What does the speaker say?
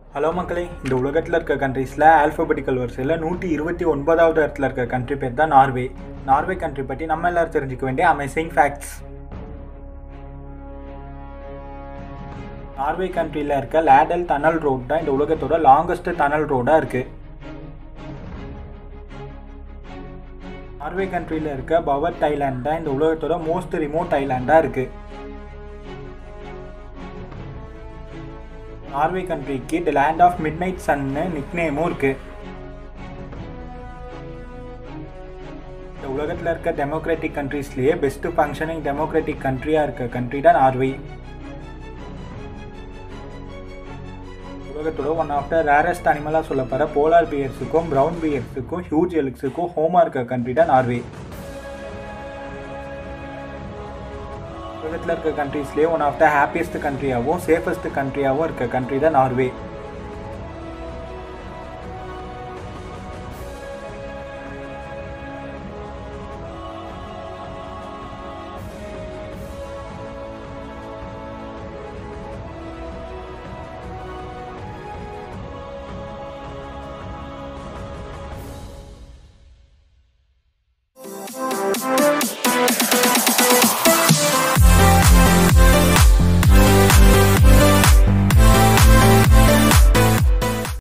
hello மக்களே இந்த உலகத்தில் இருக்க கண்ட்ரீஸில் ஆல்ஃபபெட்டிக்கல் வரிசையில் நூற்றி இருபத்தி ஒன்பதாவது இடத்துல இருக்க கண்ட்ரி பேர் தான் நார்வே நார்வே கண்ட்ரி பற்றி நம்ம எல்லாரும் தெரிஞ்சுக்க வேண்டிய அமேசிங் ஃபேக்ட்ஸ் நார்வே கண்ட்ரியில் இருக்க லேடல் டனல் ரோட் தான் இந்த உலகத்தோட லாங்கஸ்ட் டனல் ரோடாக இருக்குது நார்வே கண்ட்ரியில் இருக்க பவர் தைலாண்ட் தான் இந்த உலகத்தோட மோஸ்ட் ரிமோட் ஐலாண்டாக இருக்குது நார்வே கண்ட்ரிக்கு the land of midnight சன்னு நிக்னேமும் இருக்கு இந்த உலகத்தில் இருக்க டெமோக்ராட்டிக் கண்ட்ரீஸ்லேயே பெஸ்ட் ஃபங்க்ஷனிங் டெமோக்ராட்டிக் கண்ட்ரியாக இருக்க கண்ட்ரி தான் நார்வே உலகத்தோட ஒன் ஆஃப் த ரேரஸ்ட் அனிமலாக சொல்லப்படுற போலார் பியர்ஸுக்கும் ப்ரௌன் பியர்ஸுக்கும் ஹியூஜ் எலிக்ஸுக்கும் ஹோமாக இருக்க கண்ட்ரி தான் நார்வே உலகத்தில் இருக்க கண்ட்ரீஸ்லேயே ஒன் ஆஃப் த ஹாப்பியஸ்ட் கண்ட்ரியாகவும் சேஃபஸ்ட் கண்ட்ரியாகவும் இருக்க கண்ட்ரி தான் நார்வே